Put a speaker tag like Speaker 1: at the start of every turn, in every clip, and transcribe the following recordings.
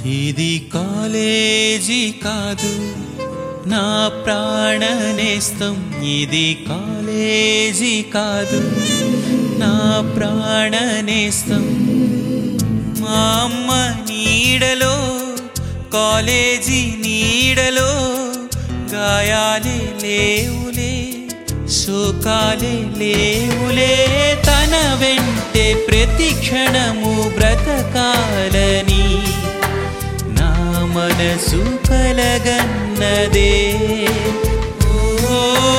Speaker 1: ఇది కాలేజీ కాదు నా ప్రాణనేస్తం ఇది కాలేజీ కాదు నా ప్రాణనేస్తం మా అమ్మ నీడలో కాలేజీ నీడలో గాయాలే లేవులే శోకాలే లేవులే తన వెంటే ప్రతి క్షణము బ్రతకాలని నా మనసు కలగన్నదే ఓ,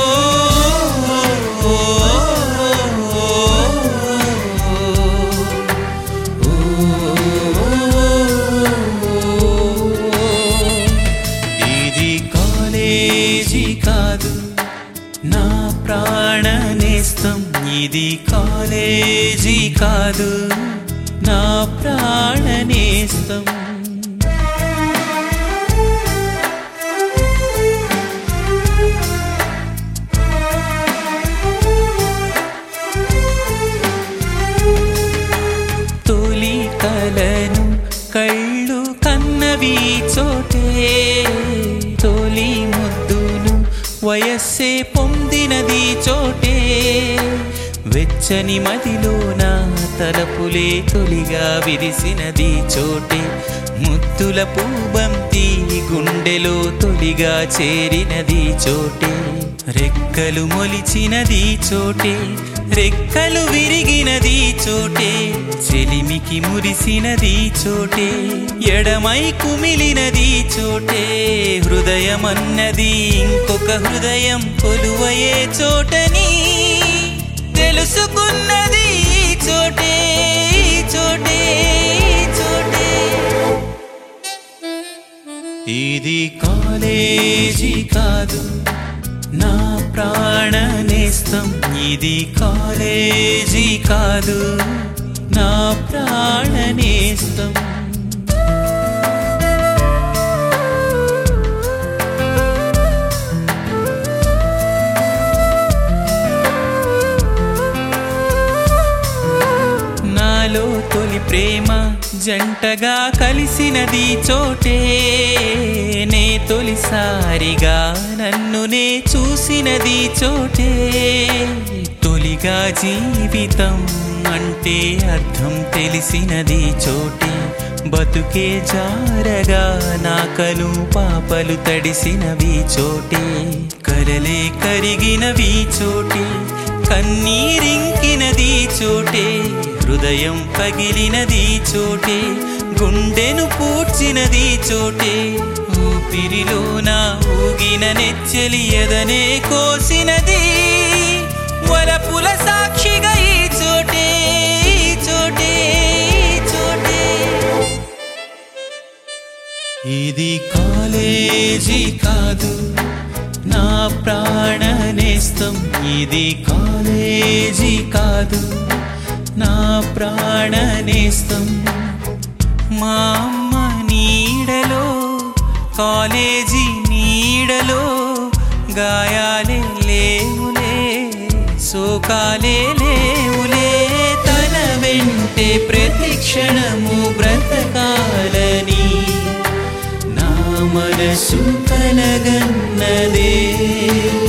Speaker 1: ఓ, ఇది కాలేజీ కాదు నా ప్రాణనేస్తం ఇది కాలేజీ కాదు నా ప్రాణనేస్తం తొలి కలను కళ్ళు కన్నవి చోటే తొలి ముద్దును వయస్సే పొందినది చోటే వెచ్చని మదిలో నా తలపులే తొలిగా విరిసినది చోటే ముద్దుల పూబంతి గుండెలో తొలిగా చేరినది చోటే రెక్కలు మొలిచినది చోటే రెక్కలు విరిగినది చోటే చెలిమికి మురిసినది చోటే ఎడమై కుమిలినది చోటే హృదయమన్నది ఇంకొక హృదయం కొలువయే చోటని తెలుసుకున్నది ఈ చోటే ఈ చోటే ఈ చోటే ఇది కాలేజీ కాదు నా ప్రాణనేస్తం ఇది కాలేజీ కాదు నా ప్రాణనేస్తం నాలో తొలి ప్రేమ జంటగా కలిసినది చోటే నే తొలిసారిగా నన్ను నే చూసినది చోటే తొలిగా జీవితం అంటే అర్థం తెలిసినది చోటే బతుకే జారగా నా కను పాపలు తడిసినవి చోటే కలలే కరిగినవి చోటే కన్నీరింకినది చోటే హృదయం పగిలినది చోటే గుండెను పూడ్చినది చోటే ఊపిరిలోన ఊగిన నెచ్చలి ఎదనే కోసినది వలపుల సాక్షిగా ఈ చోటే ఈ చోటే ఈ చోటే ఇది కాలేజీ కాదు నా ప్రాణనేస్తం ఇది కాలేజీ కాదు నా ప్రాణనేస్తం మా అమ్మ నీడలో కాలేజీ నీడలో గాయాలే లేవులే శోకాలే లేవులే తన వెంటే ప్రతి క్షణము బ్రతకాలని నా మనసు కలగన్నదే